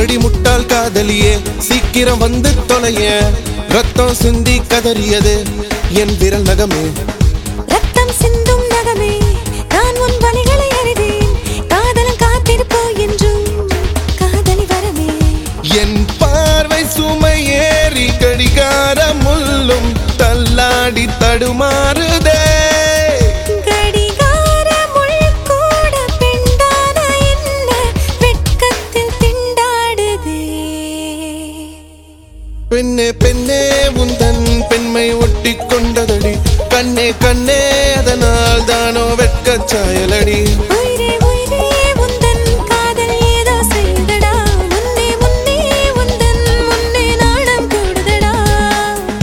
அடி முட்டாள் காதலியே சீக்கிரம் வந்து தொலைய ரத்தம் சிந்தி கதறியது என் விரல் நகமே ரத்தம் சிந்தும் நகமே நான் உன் வழிகளை அறிவேன் காதலம் காத்திருப்போ என்றும் காதலி வரமே என் பார்வை சுமை ஏறி கடிகார முள்ளும் தள்ளாடி தடுமாறுதே கடிகார முள் கூட பெண்டான என்ன வெட்கத்தில் திண்டாடுதே பெண்ணே பெண்ணே உந்தன் பெண்மை ஒட்டி கொண்டதடி கண்ணே கண்ணே அதனால் தானோ வெட்கச் சாயலடி ஓ